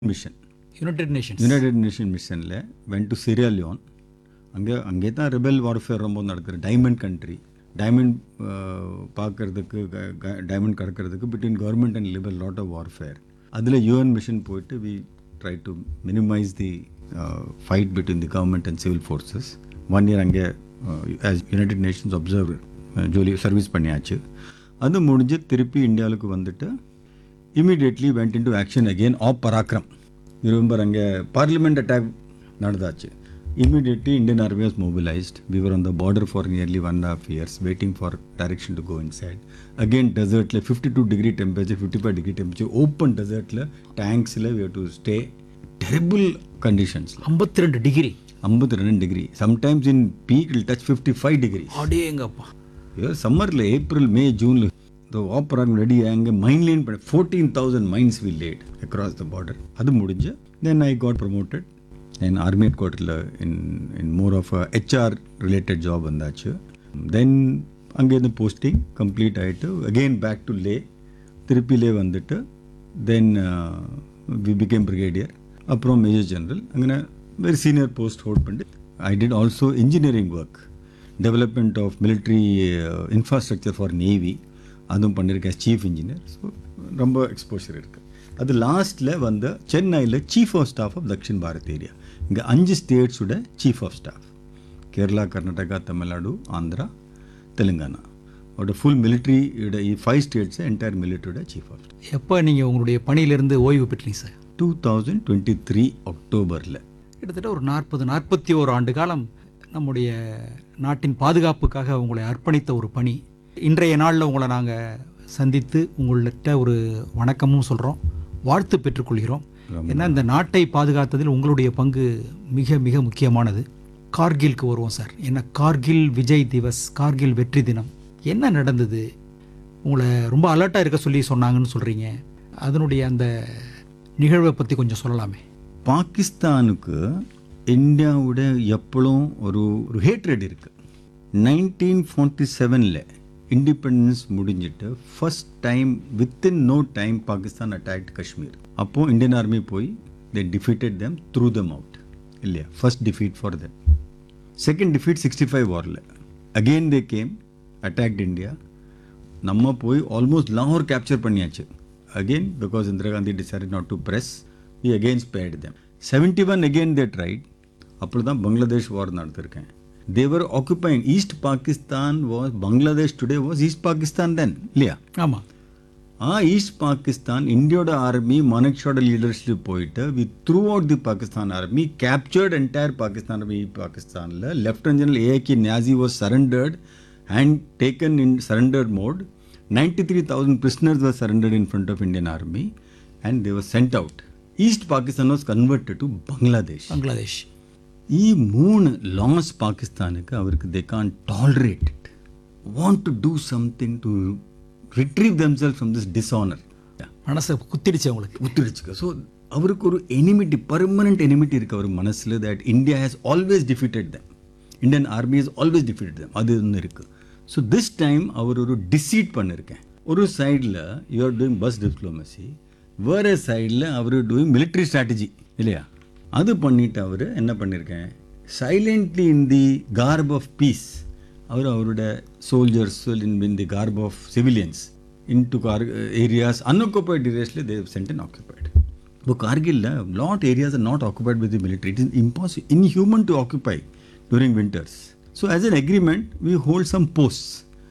mission United Nations United Nation மிஷனில் went to Sierra Leone அங்கே அங்கே தான் ரெபல் வார்ஃபேர் ரொம்ப நடக்குது டைமண்ட் கண்ட்ரி டைமண்ட் பார்க்கறதுக்கு டைமண்ட் கடக்கிறதுக்கு பிட்வீன் கவர்மெண்ட் அண்ட் லிபர் லாட் ஆஃப் வார்ஃபேர் அதில் யூஎன் மிஷன் போயிட்டு we try to minimise the fight between the government and civil forces one year அங்கே ஆஸ் யுனைடெட் நேஷன்ஸ் அப்சர்வர் ஜோலி service பண்ணியாச்சு அது முடிஞ்சு திருப்பி இந்தியாவுக்கு வந்துட்டு immediately went into action again op Parakram remember அங்கே பார்லிமெண்ட் அட்டாக் நடந்தாச்சு immediately Indian army was mobilised we were on the border for nearly one and half years waiting for direction to go inside again டெசர்ட்டில் fifty two degree temperature fifty five degree temperature open டெசர்ட்டில் டேங்க்ஸில் we to stay terrible கண்டிஷன்ஸில் ஐம்பத்தி ரெண்டு degree ஐம்பத்தி ரெண்டு degree sometimes in peak இல் touch fifty five degree அடேங்கப்பா சம்மரில் ஏப்ரல் மே ஜூனில் இந்த ஆப்பராக ரெடி அங்கே மைன் லைன் பண்ண fourteen thousand mines we laid across the border அது முடிஞ்சு then I got promoted then army head குவார்ட்டரில் in in more of HR related job வந்தாச்சு தென் அங்கேருந்து போஸ்டிங் கம்ப்ளீட் ஆகிட்டு அகெயின் பேக் டு லே திருப்பி லே வந்துட்டு தென் வி பிகேம் பிரிகேடியர் அப்புறம் major general அங்கே வெரி சீனியர் போஸ்ட் ஹோல்ட் பண்ணிட்டு I did also engineering work development of military infrastructure for navy அதுவும் பண்ணியிருக்கேன் சீஃப் இன்ஜினியர் ஸோ ரொம்ப எக்ஸ்போஷர் இருக்குது அது லாஸ்ட்டில் வந்து சென்னையில் chief of staff of Dakshin Bharat area இங்கே அஞ்சு ஸ்டேட்ஸோட chief of staff Kerala Karnataka Tamil Nadu Andhra Telangana அவரோட ஃபுல் மிலிட்ரியோட ஃபைவ் ஸ்டேட்ஸ் என்டையர் மிலிட்ரியோட சீஃப் ஆஃப் ஸ்டாஃப் எப்போ நீங்கள் உங்களுடைய பணியிலிருந்து ஓய்வு பெற்றீங்க sir two thousand twenty three அக்டோபரில் கிட்டத்தட்ட ஒரு நாற்பது நாற்பத்தி ஓரு ஆண்டு காலம் நம்முடைய நாட்டின் பாதுகாப்புக்காக உங்களை அர்ப்பணித்த ஒரு பணி இன்றைய நாளில் உங்களை நாங்கள் சந்தித்து உங்கள்கிட்ட ஒரு வணக்கமும் சொல்கிறோம் வாழ்த்து பெற்றுக்கொள்கிறோம் ஏன்னா இந்த நாட்டை பாதுகாத்ததில் உங்களுடைய பங்கு மிக மிக முக்கியமானது கார்கிலுக்கு வருவோம் சார் என்ன கார்கில் விஜய் திவஸ் கார்கில் வெற்றி தினம் என்ன நடந்தது உங்களை ரொம்ப அலர்ட்டாக இருக்க சொல்லி சொன்னாங்கன்னு சொல்கிறீங்க அதனுடைய அந்த நிகழ்வை பற்றி கொஞ்சம் சொல்லலாமே பாகிஸ்தானுக்கு இந்தியாவோட எப்பளும் ஒரு ஒரு ஹேட்ரட் இருக்கு நைன்டீன் ஃபார்ட்டி செவனில் இண்டிபெண்டன்ஸ் முடிஞ்சிட்டு first time within no time Pakistan attacked Kashmir அப்போ இந்தியன் ஆர்மி போய் they defeated them threw them out இல்லையா first defeat for them second defeat sixty five வாரில் again they came attacked India நம்ம போய் almost லாகூர் capture பண்ணியாச்சு again because Indira Gandhi decide not to press we again spared them seventy one again they tried அப்படி தான் Bangladesh war நடத்திருக்கேன் Thevar occupying east Pakistan was Bangladesh today was east Pakistan then இல்லையா ஆமாம் ಆ east Pakistan ಇಂಡಿಯಾದ ಆರ್ಮಿ ಮನಕ್ಷೋಡ ಲೀಡರ್ಶಿಪ್ போயிட்டு we threw out the Pakistan army captured entire Pakistan army பாகிஸ்தானில் lieutenant general AK Niazi was surrendered and taken in surrendered mode ninety three thousand prisoners was surrendered in front of Indian army and they was sent out east Pakistan was converted to Bangladesh Bangladesh ಈ ಮೂಣು loss ಪಾಕಿಸ್ತಾನಕ್ಕೆ ಅವ್ರಿಗೆ they can't tolerate it want to do something to retrieve themselves from this dishonour மனசை குத்திடுச்சு உங்களுக்கு ஒத்துடுச்சுக்க so அவருக்கு ஒரு enmity permanent enmity இருக்கு அவர் மனசில் that India has always defeated them Indian army has always defeated them அது ஒன்று இருக்குது ஸோ திஸ் டைம் அவர் ஒரு டிசீட் பண்ணியிருக்கேன் ஒரு சைடில் யூஆர் டூயிங் பஸ் டிப்ளமசி வேறு சைடில் அவர் டூயிங் மிலிட்ரி ஸ்ட்ராட்டஜி இல்லையா அது பண்ணிட்டு அவர் என்ன பண்ணியிருக்கேன் silently in the garb of peace அவர் அவரோட soldiers in in the garb of civilians into கார் ஏரியாஸ் அன்ஆக்குபைட் ஏரியாஸ்ல தேவ் சென்ட் அண்ட் ஆக்குபைட் இப்போ கார்கில்ல lot areas are not occupied with the military it is impossible inhuman to occupy during winters so as an agreement we hold some post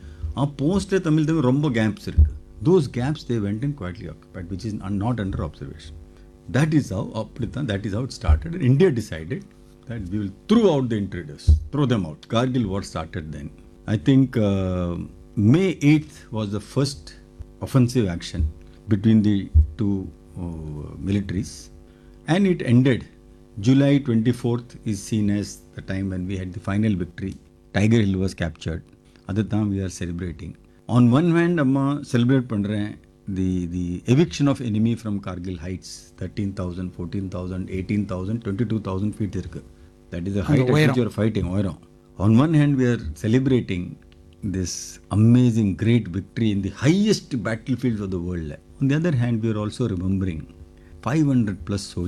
uh போஸ்ட்டில் தமிழ் தமிழ் ரொம்ப gaps இருக்குது those gaps they went in quietly occupied which is not under observation that is how அப்படித்தான் that is how it started and india decided that we will throw out the intruders throw them out kargil war started then i think uh, may 8th was the first offensive action between the two uh, militaries and it ended july 24th is seen as the time when we had the final victory tiger hill was captured அதுதான் we are celebrating on one hand அம்மா celebrate பண்ணுறேன் the the eviction of enemy from Kargil heights 13000 14000 18000 22000 feet இருக்கு that is the height at which you are fighting உயரம் on one hand we are celebrating this amazing great victory in the highest battlefields of the world on the other hand we are also remembering 500 plus soldiers